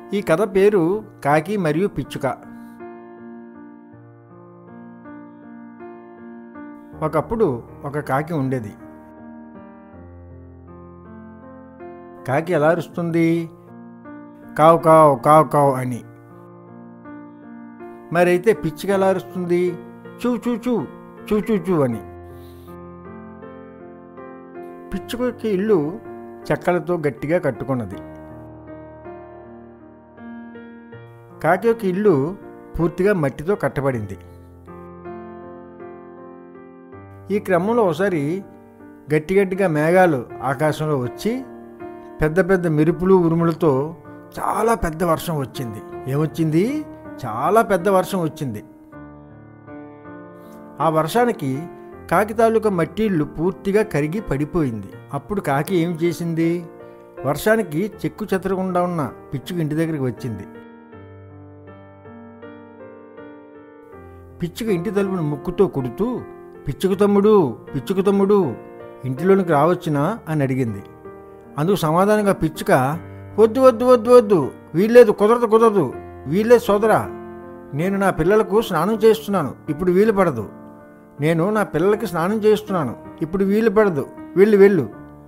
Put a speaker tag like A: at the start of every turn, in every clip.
A: ఈ కథ పేరు కాకి మరియు పిచ్చుక ఒకప్పుడు ఒక కాకి ఉండేది కాకి ఎలా అరుస్తుంది కావు కావు కావు కావు అని మరైతే పిచ్చిక ఎలా అరుస్తుంది చూ చూ చూ చూ చూ చూ అని పిచ్చుకకి ఇల్లు చెక్కలతో గట్టిగా కట్టుకున్నది కాకి యొక్క ఇల్లు పూర్తిగా మట్టితో కట్టబడింది ఈ క్రమంలో ఒకసారి గట్టి గట్టిగా మేఘాలు ఆకాశంలో వచ్చి పెద్ద పెద్ద మెరుపులు ఉరుములతో చాలా పెద్ద వర్షం వచ్చింది ఏమొచ్చింది చాలా పెద్ద వర్షం వచ్చింది ఆ వర్షానికి కాకి తాలూకా మట్టి ఇల్లు పూర్తిగా కరిగి పడిపోయింది అప్పుడు కాకి ఏం చేసింది వర్షానికి చెక్కు చెదరకుండా ఉన్న పిచ్చుకు ఇంటి దగ్గరికి వచ్చింది పిచ్చుక ఇంటి తలుపును ముక్కుతో కొడుతూ పిచ్చుకు తమ్ముడు పిచ్చుకు తమ్ముడు ఇంటిలోనికి రావచ్చునా అని అడిగింది అందుకు సమాధానంగా పిచ్చుక వద్దు వద్దు వద్దు వద్దు వీల్లేదు కుదరదు కుదరదు వీల్లేదు సోదరా నేను నా పిల్లలకు స్నానం చేస్తున్నాను ఇప్పుడు వీలు పడదు నేను నా పిల్లలకి స్నానం చేస్తున్నాను ఇప్పుడు వీలు పడదు వెళ్ళు వెళ్ళు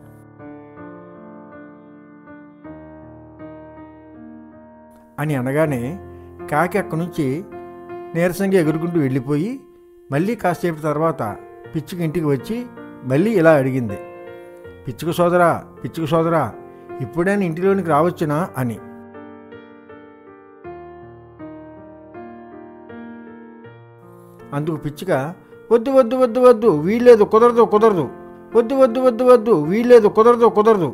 A: అని అనగానే కాకి అక్కడి నుంచి నీరసంగా ఎగురుకుంటూ వెళ్ళిపోయి మళ్ళీ కాసేపు తర్వాత పిచ్చుక ఇంటికి వచ్చి మళ్ళీ ఇలా అడిగింది పిచ్చుక సోదరా పిచ్చుక సోదరా ఇప్పుడైనా ఇంటిలోనికి రావచ్చునా అని అందుకు పిచ్చుక వద్దు వద్దు వద్దు వద్దు వీల్లేదు కుదరదు కుదరదు వద్దు వద్దు వద్దు వద్దు వీల్లేదు కుదరదు కుదరదు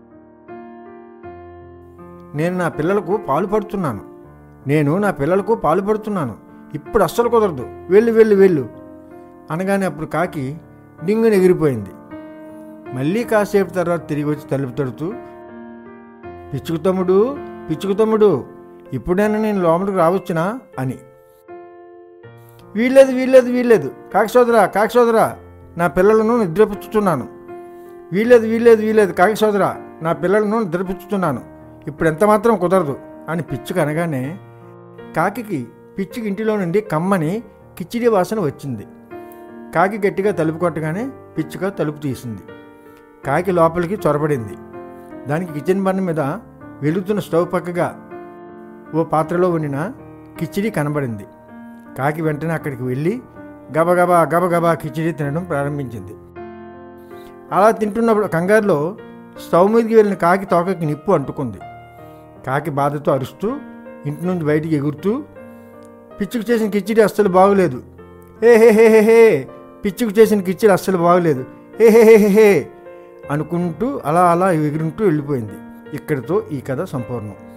A: నేను నా పిల్లలకు పాలు పడుతున్నాను నేను నా పిల్లలకు పాలు పడుతున్నాను ఇప్పుడు అస్సలు కుదరదు వెళ్ళు వెళ్ళు వెళ్ళు అనగానే అప్పుడు కాకి డింగుని ఎగిరిపోయింది మళ్ళీ కాసేపు తర్వాత తిరిగి వచ్చి తలుపు తడుతూ పిచ్చుకు తమ్ముడు పిచ్చుకు తమ్ముడు ఇప్పుడైనా నేను లోపలికి రావచ్చునా అని వీల్లేదు వీల్లేదు వీల్లేదు కాకి సోదరా కాకి సోదరా నా పిల్లలను నిద్రపుచ్చుతున్నాను వీల్లేదు వీల్లేదు వీల్లేదు కాకి సోదరా నా పిల్లలను నిద్రపుచ్చుతున్నాను ఇప్పుడు ఎంత మాత్రం కుదరదు అని పిచ్చుక అనగానే కాకికి పిచ్చికి ఇంటిలో నుండి కమ్మని కిచిడి వాసన వచ్చింది కాకి గట్టిగా తలుపు కొట్టగానే పిచ్చుక తలుపు తీసింది కాకి లోపలికి చొరబడింది దానికి కిచెన్ బర్న్ మీద వెలుగుతున్న స్టవ్ పక్కగా ఓ పాత్రలో వండిన కిచిడి కనబడింది కాకి వెంటనే అక్కడికి వెళ్ళి గబగబా గబగబా కిచిడి తినడం ప్రారంభించింది అలా తింటున్నప్పుడు కంగారులో స్టవ్ మీదకి వెళ్ళిన కాకి తోకకి నిప్పు అంటుకుంది కాకి బాధతో అరుస్తూ ఇంటి నుంచి బయటికి ఎగురుతూ పిచ్చుకు చేసిన కిచిడి అస్సలు బాగోలేదు హే హే హే హే హే పిచ్చుకు చేసిన కిచిడి అస్సలు బాగోలేదు హే హే హే హే హే అనుకుంటూ అలా అలా ఎగురుంటూ వెళ్ళిపోయింది ఇక్కడితో ఈ కథ సంపూర్ణం